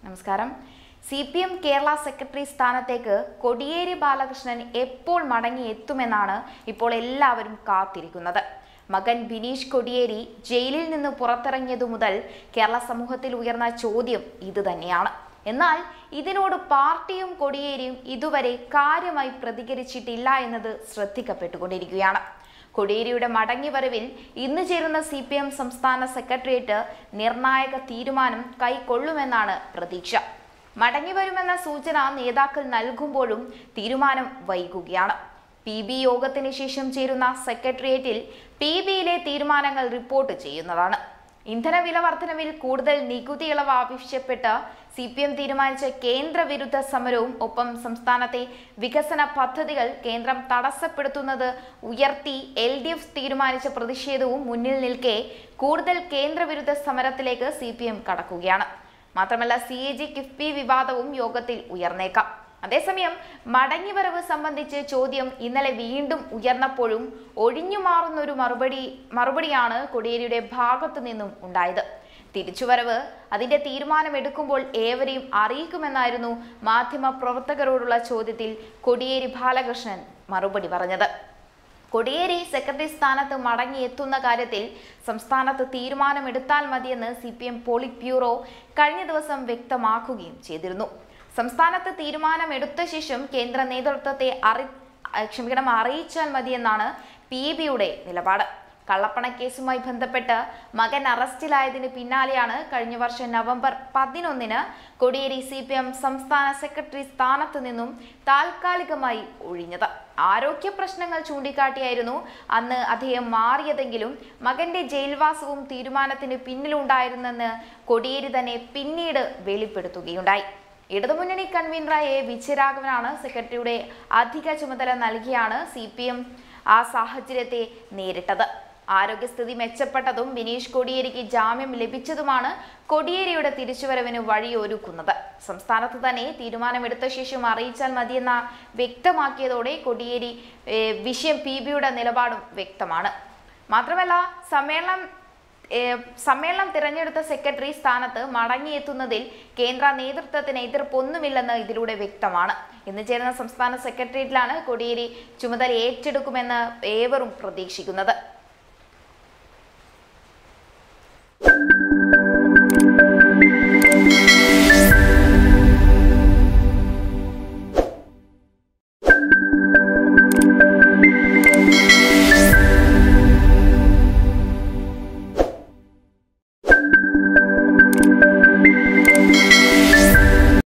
നമസ്കാരം C P M Kerala secretary സ്ഥാനത്തേക്ക് കൊടിയേരി ബാലകൃഷ്ണൻ എപ്പോൾ മടങ്ങി എത്തുമെന്നാണ് ഇപ്പോൾ എല്ലാവരും കാത്തിരിക്കുന്നത് മകൻ ബിനീഷ് കൊടിയേരി ജയിലിൽ നിന്ന് പുറത്തിറങ്ങിയതു മുതൽ കേരള സമൂഹത്തിൽ ഉയർന്ന ചോദ്യം ഇതുതന്നെയാണ് എന്നാൽ ഇതിനോട് പാർട്ടിയും കൊടിയേരിയും ഇതുവരെ കാര്യമായി പ്രതികരിച്ചിട്ടില്ല എന്നത് ശ്രദ്ധിക്കപ്പെട്ടുകൊണ്ടിരിക്കുകയാണ് കൊടിയേരിയുടെ മടങ്ങിവരവിൽ ഇന്ന് ചേരുന്ന സി പി എം സംസ്ഥാന സെക്രട്ടേറിയറ്റ് നിർണായക തീരുമാനം കൈക്കൊള്ളുമെന്നാണ് പ്രതീക്ഷ മടങ്ങിവരുമെന്ന സൂചന നേതാക്കൾ നൽകുമ്പോഴും തീരുമാനം വൈകുകയാണ് പി ബി യോഗത്തിന് ശേഷം ചേരുന്ന സെക്രട്ടേറിയറ്റിൽ പി ബിയിലെ തീരുമാനങ്ങൾ റിപ്പോർട്ട് ചെയ്യുന്നതാണ് ഇന്ധന വില വർധനവിൽ കൂടുതൽ നികുതി ഇളവ് ആവശ്യപ്പെട്ട് സി പി എം തീരുമാനിച്ച കേന്ദ്ര വിരുദ്ധ സമരവും ഒപ്പം സംസ്ഥാനത്തെ വികസന പദ്ധതികൾ കേന്ദ്രം തടസ്സപ്പെടുത്തുന്നത് ഉയർത്തി എൽ ഡി എഫ് തീരുമാനിച്ച പ്രതിഷേധവും മുന്നിൽ നിൽക്കെ കൂടുതൽ കേന്ദ്രവിരുദ്ധ സമരത്തിലേക്ക് സി പി എം കടക്കുകയാണ് മാത്രമല്ല സി എ ജി കിഫ്ബി വിവാദവും യോഗത്തിൽ ഉയർന്നേക്കാം അതേസമയം മടങ്ങിവരവ് സംബന്ധിച്ച് ചോദ്യം ഇന്നലെ വീണ്ടും ഉയർന്നപ്പോഴും ഒഴിഞ്ഞു മാറുന്ന ഒരു മറുപടി മറുപടിയാണ് കൊടിയേരിയുടെ ഭാഗത്തു നിന്നും ഉണ്ടായത് തിരിച്ചുവരവ് അതിന്റെ തീരുമാനമെടുക്കുമ്പോൾ ഏവരെയും അറിയിക്കുമെന്നായിരുന്നു മാധ്യമ പ്രവർത്തകരോടുള്ള ചോദ്യത്തിൽ കൊടിയേരി ബാലകൃഷ്ണൻ മറുപടി പറഞ്ഞത് കൊടിയേരി സെക്രട്ടറി സ്ഥാനത്ത് മടങ്ങിയെത്തുന്ന കാര്യത്തിൽ സംസ്ഥാനത്ത് തീരുമാനമെടുത്താൽ മതിയെന്ന് C P M polit bureau കഴിഞ്ഞ ദിവസം വ്യക്തമാക്കുകയും ചെയ്തിരുന്നു സംസ്ഥാനത്ത് തീരുമാനമെടുത്ത ശേഷം കേന്ദ്ര നേതൃത്വത്തെ അറി അഹ് ക്ഷമിക്കണം അറിയിച്ചാൽ മതിയെന്നാണ് പി ബിയുടെ നിലപാട് കള്ളപ്പണക്കേസുമായി ബന്ധപ്പെട്ട് മകൻ അറസ്റ്റിലായതിന് പിന്നാലെയാണ് കഴിഞ്ഞ വർഷം നവംബർ പതിനൊന്നിന് കോടിയേരി സി പി എം സംസ്ഥാന സെക്രട്ടറി സ്ഥാനത്ത് നിന്നും താൽക്കാലികമായി ഒഴിഞ്ഞത് ആരോഗ്യ പ്രശ്നങ്ങൾ ചൂണ്ടിക്കാട്ടിയായിരുന്നു അന്ന് അദ്ദേഹം മാറിയതെങ്കിലും മകന്റെ ജയിൽവാസവും തീരുമാനത്തിന് പിന്നിലുണ്ടായിരുന്നെന്ന് കൊടിയേരി തന്നെ പിന്നീട് വെളിപ്പെടുത്തുകയുണ്ടായി ഇടതുമുന്നണി കൺവീനറായ എ വിജയരാഘവനാണ് സെക്രട്ടറിയുടെ അധിക ചുമതല നൽകിയാണ് സി പി എം ആ സാഹചര്യത്തെ നേരിട്ടത് ആരോഗ്യസ്ഥിതി മെച്ചപ്പെട്ടതും ബിനീഷ് കൊടിയേരിക്ക് ജാമ്യം ലഭിച്ചതുമാണ് കൊടിയേരിയുടെ തിരിച്ചുവരവിന് വഴിയൊരുക്കുന്നത് സംസ്ഥാനത്ത് തന്നെ തീരുമാനമെടുത്ത ശേഷം അറിയിച്ചാൽ മതിയെന്ന വ്യക്തമാക്കിയതോടെ കൊടിയേരി ഏഹ്, വിഷയം പി ബിയുടെ നിലപാടും വ്യക്തമാണ് മാത്രമല്ല സമ്മേളനം ഏഹ് സമ്മേളനം തിരഞ്ഞെടുത്ത സെക്രട്ടറി സ്ഥാനത്ത് മടങ്ങിയെത്തുന്നതിൽ കേന്ദ്ര നേതൃത്വത്തിന് എതിർപ്പൊന്നുമില്ലെന്ന് ഇതിലൂടെ വ്യക്തമാണ് ഇന്ന് ചേരുന്ന സംസ്ഥാന സെക്രട്ടേറിയറ്റിലാണ് കോടിയേരി ചുമതല ഏറ്റെടുക്കുമെന്ന് ഏവരും പ്രതീക്ഷിക്കുന്നത്